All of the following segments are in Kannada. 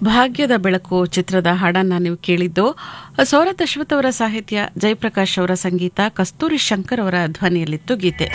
ಭಾಗ್ಯದ ಬೆಳಕು ಚಿತ್ರದ ಹಾಡನ್ನ ನೀವು ಕೇಳಿದ್ದು ಸೌರತ್ ಅಶ್ವಥ್ ಅವರ ಸಾಹಿತ್ಯ ಜಯಪ್ರಕಾಶ್ ಅವರ ಸಂಗೀತ ಕಸ್ತೂರಿ ಶಂಕರ್ ಅವರ ಧ್ವನಿಯಲ್ಲಿತ್ತು ಗೀತೆ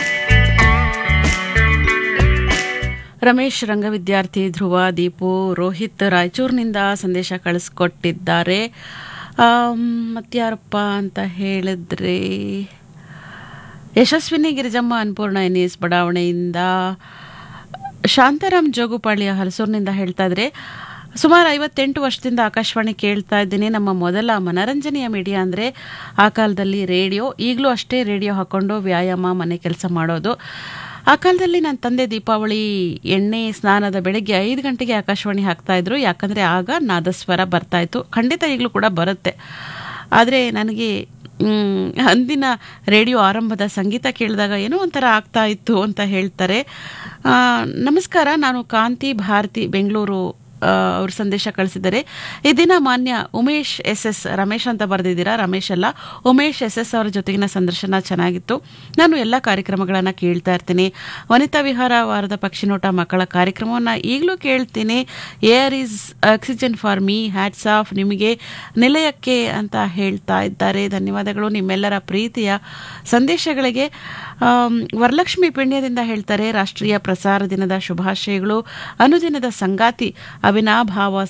ರಮೇಶ್ ರಂಗವಿದ್ಯಾರ್ಥಿ ಧ್ರುವ ದೀಪು ರೋಹಿತ್ ರಾಯಚೂರಿನಿಂದ ಸಂದೇಶ ಕಳಿಸ್ಕೊಟ್ಟಿದ್ದಾರೆ ಆಮ್, ಮತ್ಯಾರಪ್ಪ ಅಂತ ಹೇಳಿದ್ರೆ ಯಶಸ್ವಿನಿ ಗಿರಿಜಮ್ಮ ಅನ್ಪೂರ್ಣ ಎನಿಸ್ ಬಡಾವಣೆಯಿಂದ ಶಾಂತಾರಾಮ್ ಜೋಗುಪಾಳ್ಯ ಹಲಸೂರಿನಿಂದ ಹೇಳ್ತಾ ಇದ್ರೆ ಸುಮಾರು ಐವತ್ತೆಂಟು ವರ್ಷದಿಂದ ಆಕಾಶವಾಣಿ ಕೇಳ್ತಾ ಇದ್ದೀನಿ ನಮ್ಮ ಮೊದಲ ಮನರಂಜನೆಯ ಮೀಡಿಯಾ ಅಂದರೆ ಆ ಕಾಲದಲ್ಲಿ ರೇಡಿಯೋ ಈಗಲೂ ಅಷ್ಟೇ ರೇಡಿಯೋ ಹಾಕೊಂಡು ವ್ಯಾಯಾಮ ಮನೆ ಕೆಲಸ ಮಾಡೋದು ಆ ಕಾಲದಲ್ಲಿ ನನ್ನ ತಂದೆ ದೀಪಾವಳಿ ಎಣ್ಣೆ ಸ್ನಾನದ ಬೆಳಗ್ಗೆ ಐದು ಗಂಟೆಗೆ ಆಕಾಶವಾಣಿ ಹಾಕ್ತಾ ಇದ್ರು ಯಾಕಂದರೆ ಆಗ ನಾದಸ್ವರ ಬರ್ತಾ ಇತ್ತು ಖಂಡಿತ ಈಗಲೂ ಕೂಡ ಬರುತ್ತೆ ಆದರೆ ನನಗೆ ಮ್, ಅಂದಿನ ರೇಡಿಯೋ ಆರಂಭದ ಸಂಗೀತ ಕೇಳಿದಾಗ ಏನೋ ಒಂಥರ ಆಗ್ತಾ ಇತ್ತು ಅಂತ ಹೇಳ್ತಾರೆ ಆ, ನಮಸ್ಕಾರ ನಾನು ಕಾಂತಿ ಭಾರತಿ ಬೆಂಗಳೂರು ಆ, ಅವ್ರ ಸಂದೇಶ ಕಳಿಸಿದ್ದಾರೆ ಈ ದಿನ ಮಾನ್ಯ ಉಮೇಶ್ ಎಸ್ ಎಸ್ ರಮೇಶ್ ಅಂತ ಬರೆದಿದ್ದೀರಾ ರಮೇಶ್ ಅಲ್ಲ ಉಮೇಶ್ ಎಸ್ ಎಸ್ ಅವರ ಜೊತೆಗಿನ ಸಂದರ್ಶನ ಚೆನ್ನಾಗಿತ್ತು ನಾನು ಎಲ್ಲ ಕಾರ್ಯಕ್ರಮಗಳನ್ನು ಕೇಳ್ತಾ ಇರ್ತೀನಿ ವನಿತಾ ವಿಹಾರ ವಾರದ ಪಕ್ಷಿನೋಟ ಮಕ್ಕಳ ಕಾರ್ಯಕ್ರಮವನ್ನು ಈಗಲೂ ಕೇಳ್ತೀನಿ air is oxygen for me hats off ನಿಮಗೆ ನಿಲಯಕ್ಕೆ ಅಂತ ಹೇಳ್ತಾ ಇದ್ದಾರೆ ಧನ್ಯವಾದಗಳು ನಿಮ್ಮೆಲ್ಲರ ಪ್ರೀತಿಯ ಸಂದೇಶಗಳಿಗೆ ಆಮ್, ವರಲಕ್ಷ್ಮಿ ಪಿಣ್ಯದಿಂದ ಹೇಳ್ತಾರೆ ರಾಷ್ಟ್ರೀಯ ಪ್ರಸಾರ ದಿನದ ಶುಭಾಶಯಗಳು ಅನುದಿನದ ಸಂಗಾತಿ ಅವಿನಾಭಾವ